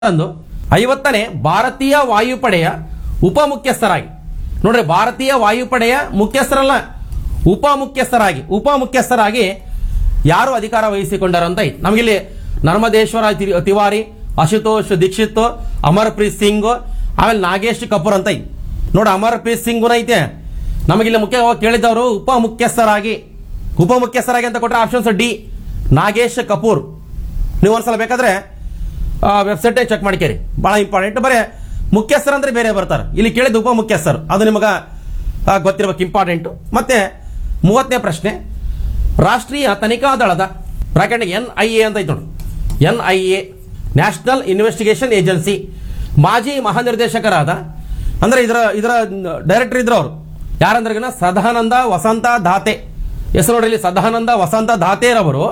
ಅಂದು ಐವತ್ತನೇ ಭಾರತೀಯ ವಾಯುಪಡೆಯ ಉಪ ಮುಖ್ಯಸ್ಥರಾಗಿ ನೋಡ್ರಿ ಭಾರತೀಯ ವಾಯುಪಡೆಯ ಮುಖ್ಯಸ್ಥರಲ್ಲ ಉಪ ಮುಖ್ಯಸ್ಥರಾಗಿ ಉಪ ಮುಖ್ಯಸ್ಥರಾಗಿ ಯಾರು ಅಧಿಕಾರ ವಹಿಸಿಕೊಂಡರು ಅಂತ ಐತಿ ನಮಗಿಲ್ಲಿ ನರ್ಮದೇಶ್ವರ ತಿ- ತಿವಾರಿ ಅಶುತೋಷ್ ದೀಕ್ಷಿತ್ ಅಮರ್ಪ್ರೀತ್ ಸಿಂಗ್ ಆಮೇಲೆ ನಾಗೇಶ್ ಕಪೂರ್ ಅಂತ ಐತಿ ನೋಡ ಅಮರ್ಪ್ರೀತ್ ಸಿಂಗ್ನ ಐತೆ ನಮಗಿಲ್ಲಿ ಮುಖ್ಯವಾಗಿ ಕೇಳಿದವರು ಉಪ ಮುಖ್ಯಸ್ಥರಾಗಿ ಉಪ ಮುಖ್ಯಸ್ಥರಾಗಿ ಅಂತ ಕೊಟ್ಟರೆ ಆಪ್ಷನ್ಸ್ ಡಿ ನಾಗೇಶ್ ಕಪೂರ್ ನೀವು ಒಂದ್ಸಲ ಬೇಕಾದ್ರೆ ವೆಬ್ಸೈಟ್ ಚೆಕ್ ಮಾಡ್ಕೇರಿ ಬಹಳ ಇಂಪಾರ್ಟೆಂಟ್ ಬರೇ ಮುಖ್ಯಸ್ಥರು ಅಂದ್ರೆ ಬೇರೆ ಬರ್ತಾರೆ ಇಲ್ಲಿ ಕೇಳಿದ ಉಪ ಮುಖ್ಯಸ್ಥರು ಅದು ನಿಮಗ ಆ, ಗೊತ್ತಿರ್ಬೇಕು ಇಂಪಾರ್ಟೆಂಟ್ ಮತ್ತೆ ಮೂವತ್ತನೇ ಪ್ರಶ್ನೆ ರಾಷ್ಟ್ರೀಯ ತನಿಖಾ ದಳದ ಬ್ರಾಕೆಟ್ ಎನ್ ಐ ಎ ಅಂತ ಐತೆ ನೋಡಿ N I A national investigation agency ಮಾಜಿ ಮಹಾನಿರ್ದೇಶಕರಾದ ಅಂದ್ರೆ ಇದರ ಇದರ ಡೈರೆಕ್ಟರ್ ಇದ್ರು ಅವರು ಯಾರಂದ್ರಗಿನ ಸದಾನಂದ ವಸಂತ ದಾತೆ ಹೆಸರು ನೋಡ್ರಿ ಇಲ್ಲಿ ಸದಾನಂದ ವಸಂತ ದಾತೇರವರು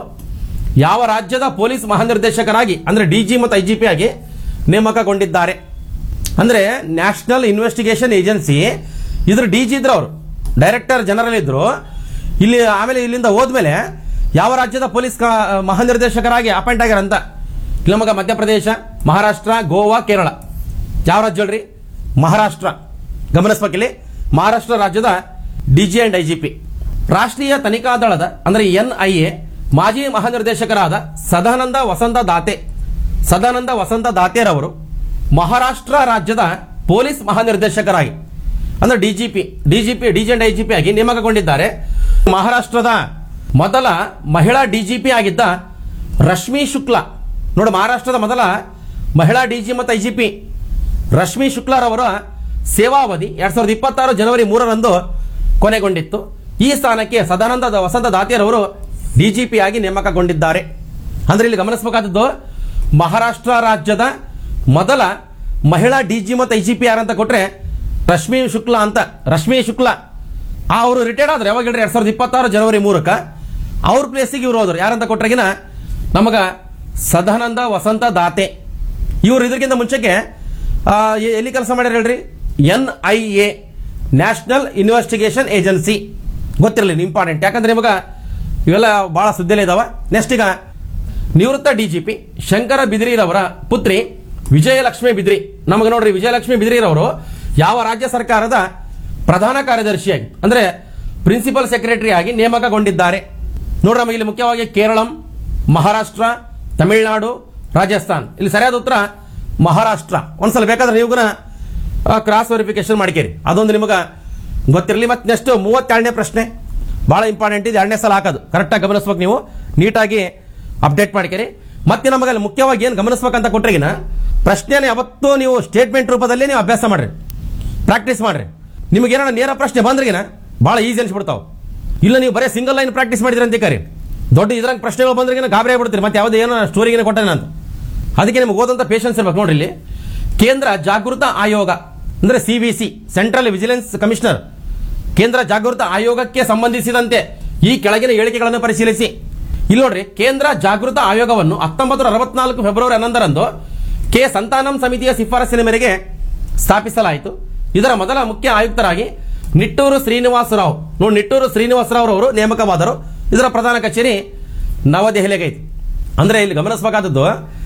ಯಾವ ರಾಜ್ಯದ ಪೊಲೀಸ್ ಮಹಾನಿರ್ದೇಶಕರಾಗಿ ಅಂದ್ರೆ ಡಿಜಿ ಮತ್ತು ಐಜಿಪಿ ಆಗಿ ನೇಮಕಗೊಂಡಿದ್ದಾರೆ ಅಂದ್ರೆ ನ್ಯಾಷನಲ್ ಇನ್ವೆಸ್ಟಿಗೇಷನ್ ಏಜೆನ್ಸಿ ಇದ್ರ ಡಿ ಜಿ ಇದ್ರು ಅವರು ಡೈರೆಕ್ಟರ್ ಜನರಲ್ ಇದ್ರು ಇಲ್ಲಿ ಆಮೇಲೆ ಇಲ್ಲಿಂದ ಹೋದ್ಮೇಲೆ ಯಾವ ರಾಜ್ಯದ ಪೊಲೀಸ್ ಕ- ಮಹಾನಿರ್ದೇಶಕರಾಗಿ ಅಪಾಯಿಂಟ್ ಆಗ್ಯಾರ ಅಂತ ಇಲ್ಲಿ ನಮಗ ಮಧ್ಯಪ್ರದೇಶ ಮಹಾರಾಷ್ಟ್ರ ಗೋವಾ ಕೇರಳ ಯಾವ ರಾಜ್ಯ ಹೇಳ್ರಿ ಮಹಾರಾಷ್ಟ್ರ ಗಮನಿಸ್ಬೇಕಿಲ್ಲಿ ಮಹಾರಾಷ್ಟ್ರ ರಾಜ್ಯದ ಡಿಜಿ ಅಂಡ್ ಐಜಿಪಿ ರಾಷ್ಟ್ರೀಯ ತನಿಖಾ ದಳದ ಅಂದ್ರೆ ಎನ್ ಐ ಎ ಮಾಜಿ ಮಹಾನಿರ್ದೇಶಕರಾದ ಸದಾನಂದ ವಸಂತ ದಾತೆ ಸದಾನಂದ ವಸಂತ ದಾತೇರವರು ಮಹಾರಾಷ್ಟ್ರ ರಾಜ್ಯದ ಪೊಲೀಸ್ ಮಹಾನಿರ್ದೇಶಕರಾಗಿ ಅಂದ್ರೆ DGP DGP DG and IGP ಆಗಿ ನೇಮಕಗೊಂಡಿದ್ದಾರೆ ಮಹಾರಾಷ್ಟ್ರದ ಮೊದಲ ಮಹಿಳಾ ಡಿಜಿಪಿ ಆಗಿದ್ದ ರಶ್ಮಿ ಶುಕ್ಲಾ ನೋಡಿ ಮಹಾರಾಷ್ಟ್ರದ ಮೊದಲ ಮಹಿಳಾ ಡಿಜಿ ಮತ್ತು ಐಜಿಪಿ ರಶ್ಮಿ ಶುಕ್ಲಾರವರ ಸೇವಾವಧಿ ಎರಡ್ ಸಾವಿರದ ಇಪ್ಪತ್ತಾರು ಜನವರಿ ಮೂರರಂದು ಕೊನೆಗೊಂಡಿತ್ತು ಈ ಸ್ಥಾನಕ್ಕೆ ಸದಾನಂದ ವಸಂತ ದಾತಿಯರವರು ಡಿಜಿಪಿ ಆಗಿ ನೇಮಕಗೊಂಡಿದ್ದಾರೆ ಅಂದ್ರೆ ಇಲ್ಲಿ ಗಮನಿಸಬೇಕಾದದ್ದು ಮಹಾರಾಷ್ಟ್ರ ರಾಜ್ಯದ ಮೊದಲ ಮಹಿಳಾ ಡಿಜಿ ಮತ್ತು ಐಜಿಪಿ ಯಾರಂತ ಕೊಟ್ರೆ ರಶ್ಮಿ ಶುಕ್ಲಾ ಅಂತ ರಶ್ಮಿ ಶುಕ್ಲಾ ಆ ಅವರು ರಿಟೈರ್ಡ್ ಆದ್ರೆ ಯಾವಾಗ ಹೇಳ್ರಿ ಎರಡ್ ಸಾವಿರದ ಇಪ್ಪತ್ತಾರು ಜನವರಿ ಮೂರಕ್ಕ ಅವ್ರ ಪ್ಲೇಸಿಗೆ ಇವ್ರು ಹೋದ್ರು ಯಾರಂತ ಕೊಟ್ರಗಿನ ನಮಗ ಸದಾನಂದ ವಸಂತ ದಾತೆ ಇವ್ರು ಇದಕ್ಕಿಂತ ಮುಂಚೆಗೆ ಆ, ಎ- ಎಲ್ಲಿ ಕೆಲಸ ಮಾಡ್ಯಾರ ಹೇಳ್ರಿ N I A national investigation agency ಗೊತ್ತಿರಲಿ ಇಂಪಾರ್ಟೆಂಟ್ ಯಾಕಂದ್ರೆ ನಿಮಗ ಇವೆಲ್ಲ ಬಹಳ ಸುದ್ದಿಲೇ ಇದಾವ ನೆಕ್ಸ್ಟ್ ಈಗ ನಿವೃತ್ತ ಡಿಜಿಪಿ ಶಂಕರ ಬಿದ್ರಿರವರ ಪುತ್ರಿ ವಿಜಯಲಕ್ಷ್ಮಿ ಬಿದ್ರಿ ನಮಗೆ ನೋಡ್ರಿ ವಿಜಯಲಕ್ಷ್ಮಿ ಬಿದ್ರಿರವರು ಯಾವ ರಾಜ್ಯ ಸರ್ಕಾರದ ಪ್ರಧಾನ ಕಾರ್ಯದರ್ಶಿಯಾಗಿ ಅಂದ್ರೆ ಪ್ರಿನ್ಸಿಪಲ್ ಸೆಕ್ರೆಟರಿ ಆಗಿ ನೇಮಕಗೊಂಡಿದ್ದಾರೆ ನೋಡ್ರಿ ನಮಗೆ ಇಲ್ಲಿ ಮುಖ್ಯವಾಗಿ ಕೇರಳಂ ಮಹಾರಾಷ್ಟ್ರ ತಮಿಳುನಾಡು ರಾಜಸ್ಥಾನ್ ಇಲ್ಲಿ ಸರಿಯಾದ ಉತ್ತರ ಮಹಾರಾಷ್ಟ್ರ ಒಂದ್ಸಲ ಬೇಕಾದ್ರೆ ನೀವು ಕ್ರಾಸ್ ವೆರಿಫಿಕೇಶನ್ ಮಾಡ್ಕೇರಿ ಅದೊಂದು ನಿಮಗೆ ಗೊತ್ತಿರಲಿ ಮತ್ತೆ ನೆಕ್ಸ್ಟ್ ಮೂವತ್ತೆರಡನೇ ಪ್ರಶ್ನೆ ಬಹಳ ಇಂಪಾರ್ಟೆಂಟ್ ಇದೆ ಎರಡನೇ ಸಲ ಹಾಕೋದು ಕರೆಕ್ಟಾಗಿ ಗಮನಿಸ್ಬೇಕು ನೀವು ನೀಟಾಗಿ ಅಪ್ಡೇಟ್ ಮಾಡ್ಕೇರಿ ಮತ್ತೆ ನಮಗೆ ಅಲ್ಲಿ ಮುಖ್ಯವಾಗಿ ಏನು ಗಮನಿಸ್ಬೇಕಂತ ಕೊಟ್ರಿಗಿನ ಪ್ರಶ್ನೆನ ಯಾವತ್ತೂ ನೀವು ಸ್ಟೇಟ್ಮೆಂಟ್ ರೂಪದಲ್ಲಿ ನೀವು ಅಭ್ಯಾಸ ಮಾಡ್ರಿ ಪ್ರಾಕ್ಟೀಸ್ ಮಾಡ್ರಿ ನಿಮಗೆ ಏನಾರ ನೇರ ಪ್ರಶ್ನೆ ಬಂದ್ರಿಗಿನ ಬಹಳ ಈಸಿ ಅನ್ಸ್ಬಿಡ್ತಾವ ಇಲ್ಲ ನೀವು ಬರೀ ಸಿಂಗಲ್ ಲೈನ್ ಪ್ರಾಕ್ಟೀಸ್ ಮಾಡಿದ್ರಿ ಅಂತ ಕರಿ ದೊಡ್ಡ ಇದ್ರಂಗೆ ಪ್ರಶ್ನೆಗಳು ಬಂದ್ರಿಗಿನ ಗಾಬರಿ ಆಗ್ಬಿಡ್ತೀರಿ ಮತ್ತೆ ಯಾವುದೇ ಏನೋ ಸ್ಟೋರಿಗಿನ ಕೊಟ್ಟಾನೆ ಅಂತ ಅದಕ್ಕೆ ನಿಮ್ಗೆ ಓದಂತ ಪೇಷನ್ಸ್ ಇರ್ಬೇಕು ನೋಡ್ರಿ ಇಲ್ಲಿ ಕೇಂದ್ರ ಜಾಗೃತ ಆಯೋಗ ಅಂದ್ರೆ C C central vigilance commissioner ಕೇಂದ್ರ ಜಾಗೃತ ಆಯೋಗಕ್ಕೆ ಸಂಬಂಧಿಸಿದಂತೆ ಈ ಕೆಳಗಿನ ಹೇಳಿಕೆಗಳನ್ನು ಪರಿಶೀಲಿಸಿ ಇಲ್ಲಿ ನೋಡ್ರಿ ಕೇಂದ್ರ ಜಾಗೃತ ಆಯೋಗವನ್ನು ಹತ್ತೊಂಬತ್ತು ಅರವತ್ನಾಲ್ಕು ಫೆಬ್ರವರಿ ಹನ್ನೊಂದರಂದು ಕೆ ಸಂತಾನಂ ಸಮಿತಿಯ ಶಿಫಾರಸಿನ ಮೇರೆಗೆ ಸ್ಥಾಪಿಸಲಾಯಿತು ಇದರ ಮೊದಲ ಮುಖ್ಯ ಆಯುಕ್ತರಾಗಿ ನಿಟ್ಟೂರು ಶ್ರೀನಿವಾಸರಾವ್ ನೋಡಿ ನಿಟ್ಟೂರು ಶ್ರೀನಿವಾಸರಾವ್ ಅವರು ನೇಮಕವಾದರು ಇದರ ಪ್ರಧಾನ ಕಚೇರಿ ನವದೆಹಲಿಗೆ ಐತಿ ಅಂದ್ರೆ ಇಲ್ಲಿ ಗಮನಿಸಬೇಕಾದದ್ದು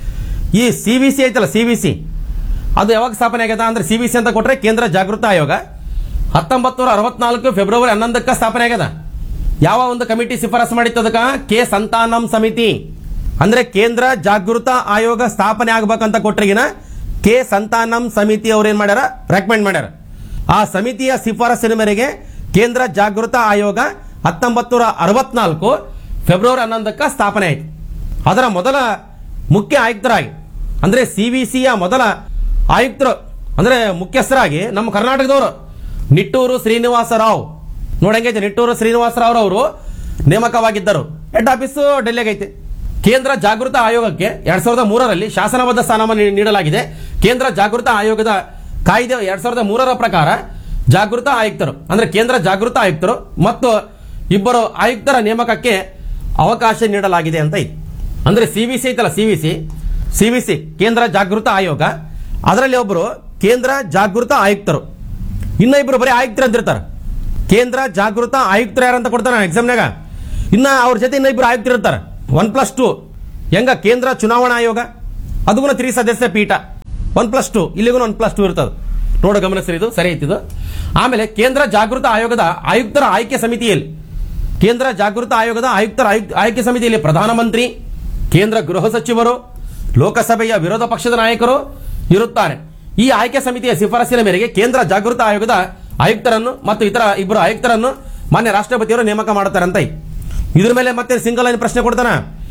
ಈ ಸಿ ವಿ ಸಿ ಐತಲ್ಲ ಸಿ ವಿ ಸಿ ಅದು ಯಾವಾಗ ಸ್ಥಾಪನೆ ಆಗ್ಯದ ಅಂದ್ರೆ ಸಿ ವಿ ಸಿ ಅಂತ ಕೊಟ್ರೆ ಕೇಂದ್ರ ಜಾಗೃತ ಆಯೋಗ ಹತ್ತೊಂಬತ್ತು ನೂರ ಅರವತ್ನಾಲ್ಕು ಫೆಬ್ರವರಿ ಹನ್ನೊಂದಕ್ಕೆ ಸ್ಥಾಪನೆ ಆಗ್ಯದ ಯಾವ ಒಂದು ಕಮಿಟಿ ಶಿಫಾರಸು ಮಾಡಿತ್ತು ಅದಕ್ಕ ಕೆ ಸಂತಾನಂ ಸಮಿತಿ ಅಂದ್ರೆ ಕೇಂದ್ರ ಜಾಗೃತ ಆಯೋಗ ಸ್ಥಾಪನೆ ಆಗ್ಬೇಕಂತ ಕೊಟ್ರಿಗಿನ ಕೆ ಸಂತಾನಂ ಸಮಿತಿ ಅವ್ರು ಏನ್ ಮಾಡ್ಯಾರ ರೆಕಮೆಂಡ್ ಮಾಡ್ಯಾರ ಆ ಸಮಿತಿಯ ಶಿಫಾರಸಿನ ಮೇರೆಗೆ ಕೇಂದ್ರ ಜಾಗೃತ ಆಯೋಗ ಹತ್ತೊಂಬತ್ತು ನೂರ ಅರವತ್ನಾಲ್ಕು ಫೆಬ್ರವರಿ ಹನ್ನೊಂದಕ್ಕೆ ಸ್ಥಾಪನೆ ಆಯಿತು ಅದರ ಮೊದಲ ಮುಖ್ಯ ಆಯುಕ್ತರಾಗಿ ಅಂದ್ರೆ ಸಿ ವಿ ಸಿಯ ಮೊದಲ ಆಯುಕ್ತರು ಅಂದ್ರೆ ಮುಖ್ಯಸ್ಥರಾಗಿ ನಮ್ಮ ಕರ್ನಾಟಕದವರು ನಿಟ್ಟೂರು ಶ್ರೀನಿವಾಸರಾವ್ ನೋಡಂಗೈತೆ ನಿಟ್ಟೂರು ಶ್ರೀನಿವಾಸರಾವ್ ಅವರು ನೇಮಕವಾಗಿದ್ದರು ಹೆಡ್ ಆಫೀಸು ಡೆಲ್ಲಿಗೆ ಐತೆ ಕೇಂದ್ರ ಜಾಗೃತ ಆಯೋಗಕ್ಕೆ ಎರಡ್ ಸಾವಿರದ ಮೂರರಲ್ಲಿ ಶಾಸನಬದ್ಧ ಸ್ಥಾನಮಾನ ನೀ- ನೀಡಲಾಗಿದೆ ಕೇಂದ್ರ ಜಾಗೃತ ಆಯೋಗದ ಕಾಯ್ದೆ ಎರಡ್ ಸಾವಿರದ ಮೂರರ ಪ್ರಕಾರ ಜಾಗೃತ ಆಯುಕ್ತರು ಅಂದ್ರೆ ಕೇಂದ್ರ ಜಾಗೃತ ಆಯುಕ್ತರು ಮತ್ತು ಇಬ್ಬರು ಆಯುಕ್ತರ ನೇಮಕಕ್ಕೆ ಅವಕಾಶ ನೀಡಲಾಗಿದೆ ಅಂತ ಐತಿ ಅಂದ್ರೆ ಸಿ ವಿ ಸಿ ಐತಲ್ಲ C V C C V C ಕೇಂದ್ರ ಜಾಗೃತ ಆಯೋಗ ಅದರಲ್ಲಿ ಒಬ್ಬರು ಕೇಂದ್ರ ಜಾಗೃತ ಆಯುಕ್ತರು ಇನ್ನ ಇಬ್ರು ಬರೀ ಆಯುಕ್ತರು ಅಂತಿರ್ತಾರೆ ಕೇಂದ್ರ ಜಾಗೃತ ಆಯುಕ್ತರು ಯಾರಂತ ಕೊಡ್ತಾರ ಎಕ್ಸಾಮ್ನಾಗ ಇನ್ನ ಅವ್ರ ಜೊತೆ ಇನ್ನ ಇಬ್ರು ಆಯುಕ್ತರು ಇರ್ತಾರೆ ಒನ್ ಪ್ಲಸ್ ಟು ಹೆಂಗ ಕೇಂದ್ರ ಚುನಾವಣಾ ಆಯೋಗ ಅದು ತ್ರಿ ಸದಸ್ಯ ಪೀಠ ಒನ್ ಪ್ಲಸ್ ಟು ಇಲ್ಲಿಗೂ ಒನ್ ಪ್ಲಸ್ ಟು ಇರ್ತದೆ ನೋಡು ಗಮನಿಸ್ರಿ ಇದು ಸರಿ ಐತಿದು ಆಮೇಲೆ ಕೇಂದ್ರ ಜಾಗೃತ ಆಯೋಗದ ಆಯುಕ್ತರ ಆಯ್ಕೆ ಸಮಿತಿಯಲ್ಲಿ ಕೇಂದ್ರ ಜಾಗೃತ ಆಯೋಗದ ಆಯುಕ್ತರ ಆಯುಕ್- ಆಯ್ಕೆ ಸಮಿತಿಯಲ್ಲಿ ಪ್ರಧಾನಮಂತ್ರಿ ಕೇಂದ್ರ ಗೃಹ ಸಚಿವರು ಲೋಕಸಭೆಯ ವಿರೋಧ ಪಕ್ಷದ ನಾಯಕರು ಇರುತ್ತಾರೆ ಈ ಆಯ್ಕೆ ಸಮಿತಿಯ ಶಿಫಾರಸಿನ ಮೇರೆಗೆ ಕೇಂದ್ರ ಜಾಗೃತ ಆಯೋಗದ ಆಯುಕ್ತರನ್ನು ಮತ್ತು ಇತರ ಇಬ್ಬರು ಆಯುಕ್ತರನ್ನು ಮಾನ್ಯ ರಾಷ್ಟ್ರಪತಿಯವರು ನೇಮಕ ಮಾಡುತ್ತಾರಂತ ಇದ್ರ ಮೇಲೆ ಮತ್ತೆ ಸಿಂಗಲ್ ಲೈನ್ ಪ್ರಶ್ನೆ ಕೊಡ್ತಾನ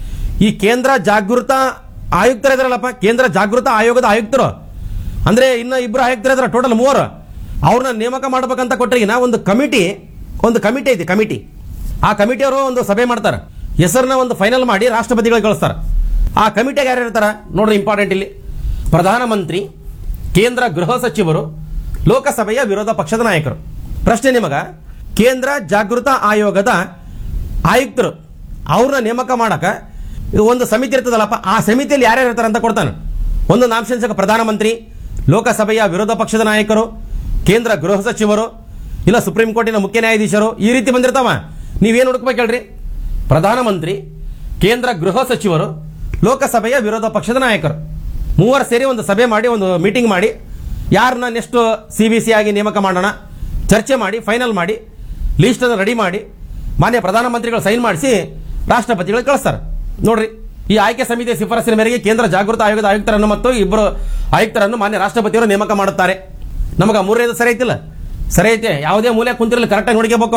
ಈ ಕೇಂದ್ರ ಜಾಗೃತ ಆಯುಕ್ತರ ಇದಾರಲ್ಲಪ್ಪ ಕೇಂದ್ರ ಜಾಗೃತ ಆಯೋಗದ ಆಯುಕ್ತರು ಅಂದ್ರೆ ಇನ್ನ ಇಬ್ರು ಆಯುಕ್ತರು ಇದಾರೆ ಟೋಟಲ್ ಮೂವರು ಅವ್ರನ್ನ ನೇಮಕ ಮಾಡ್ಬೇಕಂತ ಕೊಟ್ಟರೆ ಒಂದು ಕಮಿಟಿ ಒಂದು ಕಮಿಟಿ ಐತಿ ಕಮಿಟಿ ಆ ಕಮಿಟಿಯವರು ಒಂದು ಸಭೆ ಮಾಡ್ತಾರೆ ಹೆಸರನ್ನ ಒಂದು ಫೈನಲ್ ಮಾಡಿ ರಾಷ್ಟ್ರಪತಿಗಳಿಗೆ ಕಳಿಸ್ತಾರೆ ಆ ಕಮಿಟಿಗೆ ಯಾರು ಇರ್ತಾರ ನೋಡ್ರಿ ಇಂಪಾರ್ಟೆಂಟ್ ಇಲ್ಲಿ ಪ್ರಧಾನಮಂತ್ರಿ ಕೇಂದ್ರ ಗೃಹ ಸಚಿವರು ಲೋಕಸಭೆಯ ವಿರೋಧ ಪಕ್ಷದ ನಾಯಕರು ಪ್ರಶ್ನೆ ನಿಮಗ ಕೇಂದ್ರ ಜಾಗೃತ ಆಯೋಗದ ಆಯುಕ್ತರು ಅವ್ರನ್ನ ನೇಮಕ ಮಾಡಕ ಇದು ಒಂದು ಸಮಿತಿ ಇರ್ತದಲ್ಲಪ್ಪ ಆ ಸಮಿತಿಯಲ್ಲಿ ಯಾರ್ಯಾರು ಇರ್ತಾರೆ ಅಂತ ಕೊಡ್ತಾನೆ ಒಂದು ನಾಮಶಂಸಕ ಪ್ರಧಾನಮಂತ್ರಿ ಲೋಕಸಭೆಯ ವಿರೋಧ ಪಕ್ಷದ ನಾಯಕರು ಕೇಂದ್ರ ಗೃಹ ಸಚಿವರು ಇಲ್ಲ ಸುಪ್ರೀಂ ಕೋರ್ಟಿನ ಮುಖ್ಯ ನ್ಯಾಯಾಧೀಶರು ಈ ರೀತಿ ಬಂದಿರ್ತಾವ ನೀವೇನು ಹುಡುಕ್ಬೇಕು ಹೇಳ್ರಿ ಪ್ರಧಾನಮಂತ್ರಿ ಕೇಂದ್ರ ಗೃಹ ಸಚಿವರು ಲೋಕಸಭೆಯ ವಿರೋಧ ಪಕ್ಷದ ನಾಯಕರು ಮೂವರು ಸೇರಿ ಒಂದು ಸಭೆ ಮಾಡಿ ಒಂದು ಮೀಟಿಂಗ್ ಮಾಡಿ ಯಾರನ್ನ ನೆಕ್ಸ್ಟ್ ಸಿ ಬಿ ಸಿ ಆಗಿ ನೇಮಕ ಮಾಡೋಣ ಚರ್ಚೆ ಮಾಡಿ ಫೈನಲ್ ಮಾಡಿ ಲೀಸ್ಟ್ ಅನ್ನು ರೆಡಿ ಮಾಡಿ ಮಾನ್ಯ ಪ್ರಧಾನಮಂತ್ರಿಗಳು ಸೈನ್ ಮಾಡಿಸಿ ರಾಷ್ಟ್ರಪತಿಗಳಿಗೆ ಕಳಿಸ್ತಾರೆ ನೋಡ್ರಿ ಈ ಆಯ್ಕೆ ಸಮಿತಿಯ ಶಿಫಾರಸಿನ ಮೇರೆಗೆ ಕೇಂದ್ರ ಜಾಗೃತ ಆಯೋಗದ ಆಯುಕ್ತರನ್ನು ಮತ್ತು ಇಬ್ಬರು ಆಯುಕ್ತರನ್ನು ಮಾನ್ಯ ರಾಷ್ಟ್ರಪತಿಯವರು ನೇಮಕ ಮಾಡುತ್ತಾರೆ ನಮಗ ಮೂರನೇದು ಸರಿ ಐತಿಲ್ಲ ಸರಿ ಐತೆ ಯಾವುದೇ ಮೂಲೆ ಕುಂತಿರಲಿ ಕರೆಕ್ಟಾಗಿ ನೋಡ್ಕೋಬೇಕು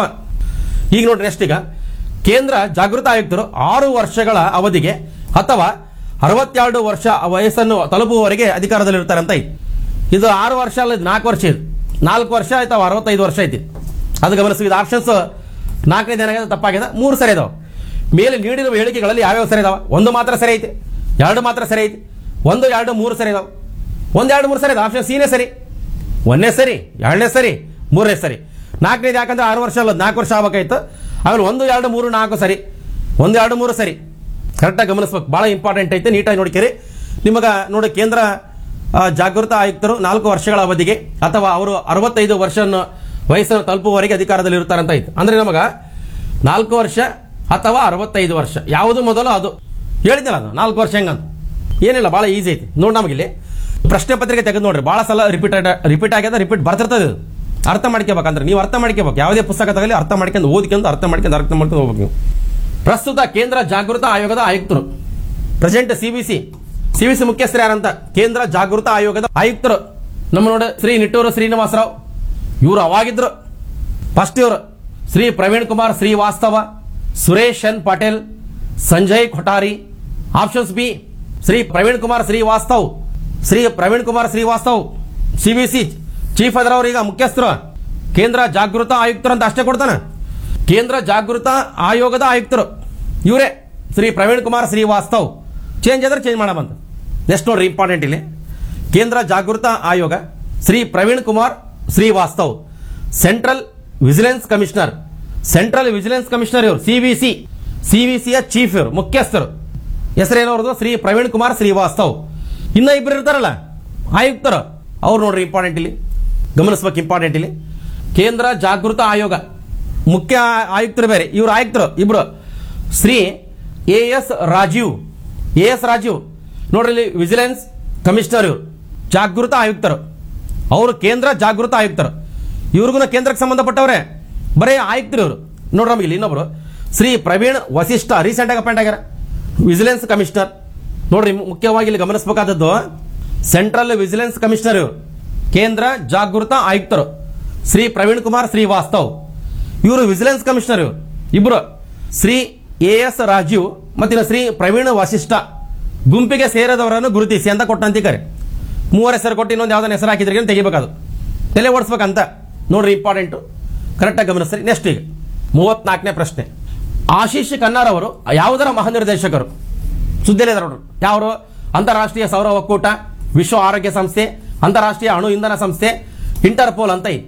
ಈಗ ನೋಡ್ರಿ ನೆಕ್ಸ್ಟ್ ಈಗ ಕೇಂದ್ರ ಜಾಗೃತ ಆಯುಕ್ತರು ಆರು ವರ್ಷಗಳ ಅವಧಿಗೆ ಅಥವಾ ಅರವತ್ತೆರಡು ವರ್ಷ ವಯಸ್ಸನ್ನು ತಲುಪುವವರೆಗೆ ಅಧಿಕಾರದಲ್ಲಿರ್ತಾರೆ ಅಂತ ಐತಿ ಇದು ಆರು ವರ್ಷ ಅಲ್ಲ ಇದು ನಾಲ್ಕು ವರ್ಷ ಇದು ನಾಲ್ಕು ವರ್ಷ ಆಯ್ತಾವ ಅರವತ್ತೈದು ವರ್ಷ ಐತಿ ಅದು ಗಮನಿಸಿ ಇದು ಆಪ್ಷನ್ಸ್ ನಾಲ್ಕನೇ ಏನಾಗಿದೆ ತಪ್ಪಾಗಿದೆ ಮೂರು ಸರಿ ಇದಾವೆ ಮೇಲೆ ನೀಡಿರುವ ಹೇಳಿಕೆಗಳಲ್ಲಿ ಯಾವ್ಯಾವ ಸರಿ ಇದಾವೆ ಒಂದು ಮಾತ್ರ ಸರಿ ಐತಿ ಎರಡು ಮಾತ್ರ ಸರಿ ಐತಿ ಒಂದು ಎರಡು ಮೂರು ಸರಿ ಇದಾವೆ ಒಂದು ಎರಡು ಮೂರು ಸರಿ ಇದೆ ಆಪ್ಷನ್ ಸಿನೇ ಸರಿ ಒಂದನೇ ಸರಿ ಎರಡನೇ ಸರಿ ಮೂರನೇ ಸರಿ ನಾಲ್ಕನೇದು ಯಾಕಂದ್ರೆ ಆರು ವರ್ಷ ಅಲ್ಲ ನಾಲ್ಕು ವರ್ಷ ಆಗ್ಬೇಕಾಯ್ತು ಆಮೇಲೆ ಒಂದು ಎರಡು ಮೂರು ನಾಲ್ಕು ಸರಿ ಒಂದು ಎರಡು ಮೂರು ಸರಿ ಕರೆಕ್ಟಾಗಿ ಗಮನಿಸ್ಬೇಕು ಭಾಳ ಇಂಪಾರ್ಟೆಂಟ್ ಐತೆ ನೀಟಾಗಿ ನೋಡ್ಕೇರಿ ನಿಮಗೆ ನೋಡಿ ಕೇಂದ್ರ ಆ, ಜಾಗೃತ ಆಯುಕ್ತರು ನಾಲ್ಕು ವರ್ಷಗಳ ಅವಧಿಗೆ ಅಥವಾ ಅವರು ಅರವತ್ತೈದು ವರ್ಷ ವಯಸ್ಸನ್ನು ತಲುಪುವವರೆಗೆ ಅಧಿಕಾರದಲ್ಲಿ ಇರ್ತಾರಂತ ಐತೆ ಅಂದ್ರೆ ನಮಗ ನಾಲ್ಕು ವರ್ಷ ಅಥವಾ ಅರವತ್ತೈದು ವರ್ಷ ಯಾವುದು ಮೊದಲು ಅದು ಹೇಳಿದ್ನಲ್ಲ ಅದು ನಾಲ್ಕು ವರ್ಷ ಹೆಂಗಂತ ಏನಿಲ್ಲ ಭಾಳ ಈಸಿ ಐತಿ ನೋಡಿ ನಮಗಿಲ್ಲಿ ಪ್ರಶ್ನೆ ಪತ್ರಿಕೆ ತೆಗೆದು ನೋಡ್ರಿ ಭಾಳ ಸಲ ರಿಪೀಟ್ ರಿಪೀಟ್ ಆಗ್ಯದ ರಿಪೀಟ್ ಬರ್ತಿರ್ತದೆ ಇದು ಅರ್ಥ ಮಾಡ್ಕೋಬೇಕಂದ್ರೆ ನೀವು ಅರ್ಥ ಮಾಡ್ಕೋಬೇಕು ಯಾವುದೇ ಪುಸ್ತಕ ತಗಲಿ ಅರ್ಥ ಮಾಡ್ಕೊಂಡು ಓದ್ಕೊಂಡು ಅರ್ಥ ಮಾಡ್ಕೊಂಡು ಅರ್ಥ ಮಾಡ್ಕೊಂಡು ಹೋಗ್ಬೇಕು ನೀವು ಪ್ರಸ್ತುತ ಕೇಂದ್ರ ಜಾಗೃತ ಆಯೋಗದ ಆಯುಕ್ತರು ಪ್ರೆಸೆಂಟ್ ಸಿಬಿಸಿ ಸಿಬಿಸಿ ಮುಖ್ಯಸ್ಥರು ಯಾರಂತ ಕೇಂದ್ರ ಜಾಗೃತ ಆಯೋಗದ ಆಯುಕ್ತರು ನಮ್ಮ ನೋಡಿ ಶ್ರೀ ನಿಟ್ಟೂರು ಶ್ರೀನಿವಾಸರಾವ್ ಇವರು ಅವಾಗಿದ್ರು ಫಸ್ಟ್ ಇವರು Shri Praveen Kumar Srivastava Suresh N Patel Sanjay Kothari options B Shri Praveen Kumar Srivastav Shri Praveen Kumar Srivastav CBC chief ಅದ್ರವ್ರು ಈಗ ಮುಖ್ಯಸ್ಥರು ಕೇಂದ್ರ ಜಾಗೃತ ಆಯುಕ್ತರು ಅಂತ ಅಷ್ಟೇ ಕೊಡ್ತಾನೆ ಕೇಂದ್ರ ಜಾಗೃತ ಆಯೋಗದ ಆಯುಕ್ತರು ಇವರೇ ಶ್ರೀ ಪ್ರವೀಣ್ ಕುಮಾರ್ ಶ್ರೀವಾಸ್ತವ್ ಚೇಂಜ್ ಆದ್ರೆ ಚೇಂಜ್ ಮಾಡಬಂತ ನೆಕ್ಸ್ಟ್ ನೋಡ್ರಿ ಇಂಪಾರ್ಟೆಂಟ್ ಇಲ್ಲಿ ಕೇಂದ್ರ ಜಾಗೃತ ಆಯೋಗ Shri Praveen Kumar Srivastav central vigilance commissioner central vigilance commissioner ಇವರು ಸಿವಿಸಿ ಸಿವಿಸಿಯ ಚೀಫ್ ಇವರು ಮುಖ್ಯಸ್ಥರು ಹೆಸರೇನು ಅವ್ರದ್ದು ಶ್ರೀ ಪ್ರವೀಣ್ ಕುಮಾರ್ ಶ್ರೀವಾಸ್ತವ್ ಇನ್ನ ಇಬ್ಬರು ಇರ್ತಾರಲ್ಲ ಆಯುಕ್ತರು ಅವ್ರು ನೋಡ್ರಿ ಇಂಪಾರ್ಟೆಂಟ್ ಇಲ್ಲಿ ಗಮನಿಸ್ಬೇಕು ಇಂಪಾರ್ಟೆಂಟ್ ಇಲ್ಲಿ ಕೇಂದ್ರ ಜಾಗೃತ ಆಯೋಗ ಮುಖ್ಯ ಆಯುಕ್ತರು ಬೇರೆ ಇವರು ಆಯುಕ್ತರು ಇಬ್ರು Shri A S Rajeev A S Rajeev ನೋಡ್ರಿ ಇಲ್ಲಿ ವಿಜಿಲೆನ್ಸ್ ಕಮಿಷನರ್ ಇವರು ಜಾಗೃತ ಆಯುಕ್ತರು ಅವರು ಕೇಂದ್ರ ಜಾಗೃತ ಆಯುಕ್ತರು ಇವ್ರಿಗೂ ಕೇಂದ್ರಕ್ಕೆ ಸಂಬಂಧಪಟ್ಟವ್ರೆ ಬರೀ ಆಯುಕ್ತರು ಇವರು ನೋಡ್ರಿ ನಮಗೆ ಇಲ್ಲಿ ಇನ್ನೊಬ್ರು ಶ್ರೀ ಪ್ರವೀಣ್ ವಸಿಷ್ಠ ರೀಸೆಂಟ್ ಆಗಿ ಅಪಾಯಿಂಟ್ ಆಗ್ಯಾರ ವಿಜಿಲೆನ್ಸ್ ಕಮಿಷನರ್ ನೋಡ್ರಿ ಮುಖ್ಯವಾಗಿ ಇಲ್ಲಿ ಗಮನಿಸಬೇಕಾದದ್ದು ಸೆಂಟ್ರಲ್ ವಿಜಿಲೆನ್ಸ್ ಕಮಿಷನರ್ ಇವರು ಕೇಂದ್ರ ಜಾಗೃತ ಆಯುಕ್ತರು ಶ್ರೀ ಪ್ರವೀಣ್ ಕುಮಾರ್ ಶ್ರೀವಾಸ್ತವ್ ಇವರು ವಿಜಿಲೆನ್ಸ್ ಕಮಿಷನರ್ ಇವರು ಇಬ್ರು ಶ್ರೀ ಎ ಎಸ್ ರಾಜೀವ್ ಮತ್ತಿನ ಶ್ರೀ ಪ್ರವೀಣ್ ವಸಿಷ್ಠ ಗುಂಪಿಗೆ ಸೇರದವರನ್ನು ಗುರುತಿಸಿ ಅಂತ ಕೊಟ್ಟಂತಿದ್ದಾರೆ ಮೂವರ ಹೆಸರು ಕೊಟ್ಟು ಇನ್ನೊಂದು ಯಾವ್ದನ್ನ ಹೆಸರು ಹಾಕಿದ್ರೆ ತೆಗಿಬೇಕದು ತಲೆ ಓಡಿಸ್ಬೇಕಂತ ನೋಡ್ರಿ ಇಂಪಾರ್ಟೆಂಟು ಕರೆಕ್ಟಾಗಿ ಗಮನಿಸ್ರಿ ನೆಕ್ಸ್ಟ್ ಈಗ ಮೂವತ್ನಾಲ್ಕನೇ ಪ್ರಶ್ನೆ ಆಶೀಶ್ ಕನ್ನಾರ್ ಅವರು ಯಾವುದರ ಮಹಾನಿರ್ದೇಶಕರು ಸುದ್ದಿಯಲ್ಲಿ ಇದಾರೆ ನೋಡ್ರಿ ಯಾವರು ಅಂತಾರಾಷ್ಟ್ರೀಯ ಸೌರ ಒಕ್ಕೂಟ ವಿಶ್ವ ಆರೋಗ್ಯ ಸಂಸ್ಥೆ ಅಂತಾರಾಷ್ಟ್ರೀಯ ಅಣು ಇಂಧನ ಸಂಸ್ಥೆ ಇಂಟರ್ಪೋಲ್ ಅಂತ ಇದೆ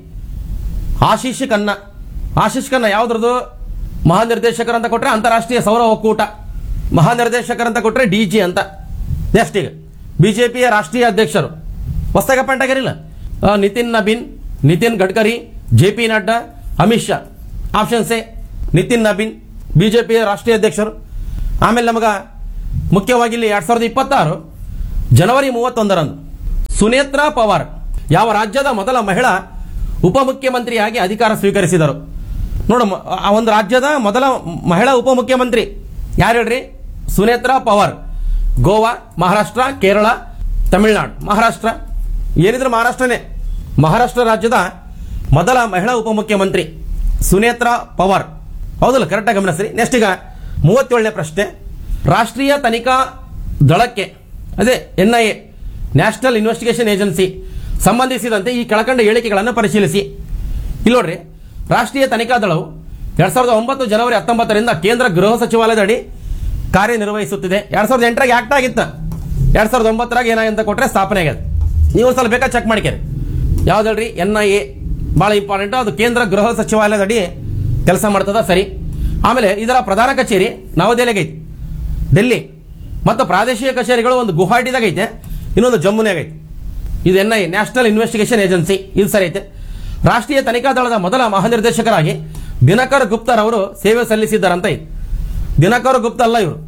ಆಶೀಶ್ ಖನ್ನ ಆಶೀಶ್ ಖನ್ನ ಯಾವ್ದ್ರದ್ದು ಮಹಾನಿರ್ದೇಶಕರು ಅಂತ ಕೊಟ್ರೆ ಅಂತಾರಾಷ್ಟ್ರೀಯ ಸೌರ ಒಕ್ಕೂಟ ಮಹಾನಿರ್ದೇಶಕರು ಅಂತ ಕೊಟ್ರೆ ಡಿ ಜಿ ಅಂತ ನೆಕ್ಸ್ಟ್ ಈಗ ಬಿಜೆಪಿಯ ರಾಷ್ಟ್ರೀಯ ಅಧ್ಯಕ್ಷರು ಹೊಸದಾಗಿ ಅಪಾಯಿಂಟ್ ಆಗಿರಲಿಲ್ಲ ಆ, Nitin Nabin Nitin Gadkari J P Nadda Amit Shah options A Nitin Nabin ಬಿಜೆಪಿಯ ರಾಷ್ಟ್ರೀಯ ಅಧ್ಯಕ್ಷರು ಆಮೇಲೆ ನಮಗ ಮುಖ್ಯವಾಗಿ ಇಲ್ಲಿ ಎರಡ್ ಸಾವಿರದ ಇಪ್ಪತ್ತಾರು ಜನವರಿ ಮೂವತ್ತೊಂದರಂದು ಸುನೇತ್ರಾ ಪವಾರ್ ಯಾವ ರಾಜ್ಯದ ಮೊದಲ ಮಹಿಳಾ ಉಪಮುಖ್ಯಮಂತ್ರಿಯಾಗಿ ಅಧಿಕಾರ ಸ್ವೀಕರಿಸಿದರು ನೋಡು ಮ- ಆ ಒಂದು ರಾಜ್ಯದ ಮೊದಲ ಮಹಿಳಾ ಉಪಮುಖ್ಯಮಂತ್ರಿ ಯಾರು ಹೇಳ್ರಿ ಸುನೇತ್ರಾ ಪವಾರ್ ಗೋವಾ ಮಹಾರಾಷ್ಟ್ರ ಕೇರಳ ತಮಿಳುನಾಡು ಮಹಾರಾಷ್ಟ್ರ ಏನಿದ್ರು ಮಹಾರಾಷ್ಟ್ರನೇ ಮಹಾರಾಷ್ಟ್ರ ರಾಜ್ಯದ ಮೊದಲ ಮಹಿಳಾ ಉಪಮುಖ್ಯಮಂತ್ರಿ ಸುನೇತ್ರಾ ಪವಾರ್ ಹೌದಲ್ಲ ಕರೆಕ್ಟಾಗಿ ಗಮನಿಸ್ರಿ ನೆಕ್ಸ್ಟ್ ಈಗ ಮೂವತ್ತೇಳನೇ ಪ್ರಶ್ನೆ ರಾಷ್ಟ್ರೀಯ ತನಿಖಾ ದಳಕ್ಕೆ ಅದೇ N I A national investigation agency ಸಂಬಂಧಿಸಿದಂತೆ ಈ ಕೆಳಕಂಡ ಹೇಳಿಕೆಗಳನ್ನು ಪರಿಶೀಲಿಸಿ ಇಲ್ಲಿ ನೋಡ್ರಿ ರಾಷ್ಟ್ರೀಯ ತನಿಖಾ ದಳವು ಎರಡ್ ಸಾವಿರದ ಒಂಬತ್ತು ಜನವರಿ ಹತ್ತೊಂಬತ್ತರಿಂದ ಕೇಂದ್ರ ಗೃಹ ಸಚಿವಾಲಯದ ಅಡಿ ಕಾರ್ಯನಿರ್ವಹಿಸುತ್ತಿದೆ ಎರಡ್ ಸಾವಿರದ ಎಂಟರಾಗ ಆಕ್ಟ್ ಆಗಿತ್ತು ಎರಡ್ ಸಾವಿರದ ಒಂಬತ್ತರಾಗ ಏನಾಗಂತ ಕೊಟ್ರೆ ಸ್ಥಾಪನೆ ಆಗ್ಯದ ನೀವು ಒಂದ್ ಸ್ವಲ್ಪ ಬೇಕಾ ಚೆಕ್ ಮಾಡ್ಕೇರಿ ಯಾವ್ದು ಹೇಳ್ರಿ ಎನ್ ಐ ಎ ಭಾಳ ಇಂಪಾರ್ಟೆಂಟ್ ಅದು ಕೇಂದ್ರ ಗೃಹ ಸಚಿವಾಲಯದ ಅಡಿ ಕೆಲಸ ಮಾಡ್ತದ ಸರಿ ಆಮೇಲೆ ಇದರ ಪ್ರಧಾನ ಕಚೇರಿ ನವದೆಹಲಿಗೆ ಐತಿ ಡೆಲ್ಲಿ ಮತ್ತು ಪ್ರಾದೇಶಿಕ ಕಚೇರಿಗಳು ಒಂದು ಗುವಾಹಟಿದಾಗ ಐತೆ ಇನ್ನೊಂದು ಜಮ್ಮುನಾಗ ಐತೆ ಇದು N I national investigation agency ಇದು ಸರಿ ಐತೆ ರಾಷ್ಟ್ರೀಯ ತನಿಖಾ ದಳದ ಮೊದಲ ಮಹಾನಿರ್ದೇಶಕರಾಗಿ ದಿನಕರ್ ಗುಪ್ತರ್ ಅವರು ಸೇವೆ ಸಲ್ಲಿಸಿದ್ದಾರಂತ ಐತೆ ದಿನಕರ್ ಗುಪ್ತ ಅಲ್ಲ ಇವರು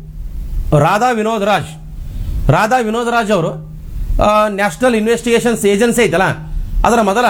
ರಾಧಾ ವಿನೋದ್ ರಾಜ್ ರಾಧಾ ವಿನೋದ್ ರಾಜ್ ಅವರು ನ್ಯಾಷನಲ್ ಇನ್ವೆಸ್ಟಿಗೇಷನ್ಸ್ ಏಜೆನ್ಸಿ ಐತಲ್ಲ ಅದರ ಮೊದಲ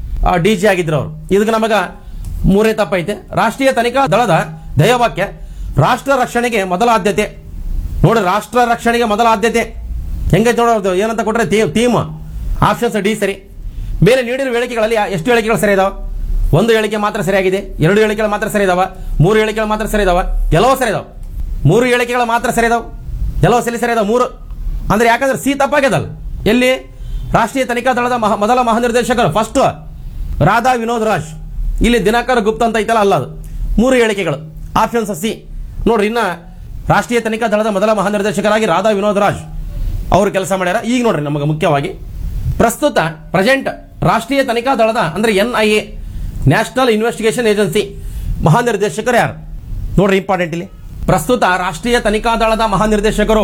ಡಿ ಜಿ ಆಗಿದ್ರು ಅವರು ಇದಕ್ಕೆ ನಮಗ ಮೂರನೇ ತಪ್ಪೈತೆ ರಾಷ್ಟ್ರೀಯ ತನಿಖಾ ದಳದ ಧ್ಯೇಯವಾಕ್ಯ ರಾಷ್ಟ್ರ ರಕ್ಷಣೆಗೆ ಮೊದಲ ಆದ್ಯತೆ ನೋಡಿ ರಾಷ್ಟ್ರ ರಕ್ಷಣೆಗೆ ಮೊದಲ ಆದ್ಯತೆ ಹೆಂಗೈತೆ ನೋಡೋದು ಏನಂತ ಕೊಟ್ರೆ ಥೀಮ್ ಆಪ್ಷನ್ಸ್ ಡಿ ಸರಿ ಮೇಲೆ ನೀಡಿರುವ ಹೇಳಿಕೆಗಳಲ್ಲಿ ಯಾ- ಎಷ್ಟು ಹೇಳಿಕೆಗಳು ಸರಿ ಇದಾವೆ ಒಂದು ಹೇಳಿಕೆ ಮಾತ್ರ ಸರಿಯಾಗಿದೆ ಎರಡು ಹೇಳಿಕೆಗಳು ಮಾತ್ರ ಸರಿ ಇದಾವ ಮೂರು ಹೇಳಿಕೆಗಳು ಮಾತ್ರ ಸರಿ ಇದಾವ ಎಲ್ಲವೂ ಸರಿ ಇದಾವೆ ಮೂರು ಹೇಳಿಕೆಗಳು ಮಾತ್ರ ಸರಿ ಇದಾವೆ ಎಲ್ಲವೂ ಸರಿ ಸರಿ ಇದಾವೆ ಮೂರು ಅಂದ್ರೆ ಯಾಕಂದ್ರೆ ಸಿ ತಪ್ಪಾಗ್ಯದಲ್ಲ ಎಲ್ಲಿ ರಾಷ್ಟ್ರೀಯ ತನಿಖಾ ದಳದ ಮಹಾ ಮೊದಲ ಮಹಾನಿರ್ದೇಶಕರು ಫಸ್ಟ್ ರಾಧಾ ವಿನೋದ್ ರಾಜ್ ಇಲ್ಲಿ ದಿನಕರ್ ಗುಪ್ತ ಅಂತ ಐತಲ್ಲ ಅಲ್ಲ ಅದು ಮೂರು ಹೇಳಿಕೆಗಳು ಆಪ್ಷನ್ಸ್ ಸಿ ನೋಡ್ರಿ ಇನ್ನ ರಾಷ್ಟ್ರೀಯ ತನಿಖಾ ದಳದ ಮೊದಲ ಮಹಾನಿರ್ದೇಶಕರಾಗಿ ರಾಧಾ ವಿನೋದ್ ರಾಜ್ ಅವರು ಕೆಲಸ ಮಾಡ್ಯಾರ ಈಗ ನೋಡ್ರಿ ನಮಗೆ ಮುಖ್ಯವಾಗಿ ಪ್ರಸ್ತುತ ಪ್ರೆಸೆಂಟ್ ರಾಷ್ಟ್ರೀಯ ತನಿಖಾ ದಳದ ಅಂದ್ರೆ N I A national investigation agency ಮಹಾನಿರ್ದೇಶಕರು ಯಾರು ನೋಡ್ರಿ ಇಂಪಾರ್ಟೆಂಟ್ ಇಲ್ಲಿ ಪ್ರಸ್ತುತ ರಾಷ್ಟ್ರೀಯ ತನಿಖಾ ದಳದ ಮಹಾನಿರ್ದೇಶಕರು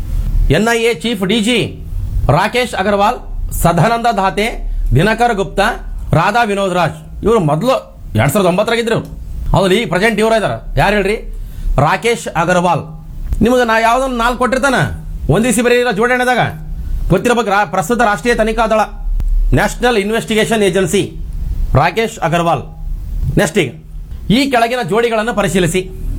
N I A chief DG Rakesh Agarwal Sadanand Date Dinkar Gupta Radha Vinod Raj ಇವರು ಮೊದಲು ಎರಡ್ ಸಾವಿರದ ಒಂಬತ್ತರಾಗಿದ್ರು ಹೌದು ಈಗ ಪ್ರೆಸೆಂಟ್ ಇವ್ರ ಇದಾರ ಯಾರು ಹೇಳ್ರಿ ರಾಕೇಶ್ ಅಗರ್ವಾಲ್ ನಿಮಗೆ ನಾ ಯಾವ್ದೊಂದು ನಾಲ್ಕು ಕೊಟ್ಟಿರ್ತಾನ ಒಂದಿಸಿ ಬರೀ ಜೋಡಣೆದಾಗ ಗೊತ್ತಿರಬೇಕು ರಾ- ಪ್ರಸ್ತುತ ರಾಷ್ಟ್ರೀಯ ತನಿಖಾ ದಳ national investigation agency Rakesh Agarwal next ಈಗ ಈ ಕೆಳಗಿನ ಜೋಡಿಗಳನ್ನು ಪರಿಶೀಲಿಸಿ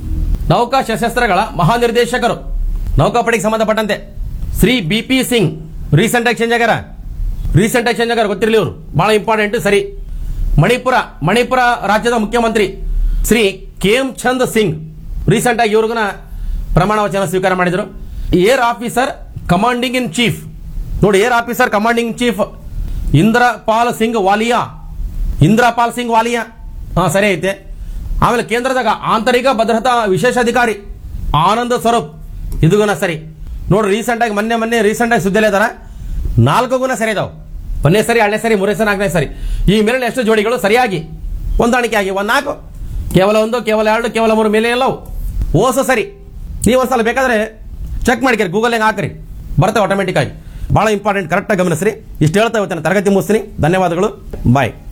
ನೌಕಾ ಸಶಸ್ತ್ರಗಳ ಮಹಾನಿರ್ದೇಶಕರು ನೌಕಾಪಡೆಗೆ ಸಂಬಂಧಪಟ್ಟಂತೆ Shri B P Singh recent ಆಗಿ ಚೇಂಜ್ ಆಗ್ಯಾರ ರೀಸೆಂಟ್ ಆಗಿ ಚೇಂಜ್ ಆಗ್ಯಾರ ಗೊತ್ತಿರಲಿ ಇವರು ಬಹಳ ಇಂಪಾರ್ಟೆಂಟ್ ಸರಿ ಮಣಿಪುರ ಮಣಿಪುರ ರಾಜ್ಯದ ಮುಖ್ಯಮಂತ್ರಿ ಶ್ರೀ ಕೇಮ್ ಚಂದ್ ಸಿಂಗ್ ರೀಸೆಂಟ್ ಆಗಿ ಇವ್ರಿಗನ ಪ್ರಮಾಣ ವಚನ ಸ್ವೀಕಾರ ಮಾಡಿದರು air officer commanding in chief ನೋಡಿ air officer commanding in chief Inderpal Singh Walia Inderpal Singh Walia ಹಾ ಸರಿ ಐತೆ ಆಮೇಲೆ ಕೇಂದ್ರದಾಗ ಆಂತರಿಕ ಭದ್ರತಾ ವಿಶೇಷಾಧಿಕಾರಿ ಆನಂದ್ ಸ್ವರೂಪ್ ಇದುಗುನ ಸರಿ ನೋಡ್ರಿ ರೀಸೆಂಟ್ ಆಗಿ ಮೊನ್ನೆ ಮೊನ್ನೆ ರೀಸೆಂಟ್ ಆಗಿ ಸುದ್ದಿಯಲ್ಲಿ ಇದಾರ ನಾಲ್ಕು ಗುಣ ಸರಿ ಇದಾವೆ ಒಂದೇ ಸರಿ ಎರಡನೇ ಸರಿ ಮೂರನೇ ಸರಿ ನಾಲ್ಕನೇ ಸರಿ ಈ ಮೇಲಿನ ಎಷ್ಟು ಜೋಡಿಗಳು ಸರಿಯಾಗಿ ಹೊಂದಾಣಿಕೆ ಆಗಿ ಒಂದು ನಾಲ್ಕು ಕೇವಲ ಒಂದು ಕೇವಲ ಎರಡು ಕೇವಲ ಮೂರು ಮೇಲೆ ಎಲ್ಲವು ಓಸು ಸರಿ ನೀವು ಒಂದ್ಸಲ ಬೇಕಾದ್ರೆ ಚೆಕ್ ಮಾಡ್ಕರಿ ಗೂಗಲ್ನಾಗ ಹಾಕ್ರಿ ಬರ್ತವೆ ಆಟೋಮೆಟಿಕ್ ಆಗಿ ಭಾಳ ಇಂಪಾರ್ಟೆಂಟ್ ಕರೆಕ್ಟಾಗಿ ಗಮನಿಸ್ರಿ ಇಷ್ಟು ಹೇಳ್ತಾ ಇವತ್ತಿನ ತರಗತಿ ಮುಗಿಸ್ತೀನಿ ಧನ್ಯವಾದಗಳು ಬಾಯ್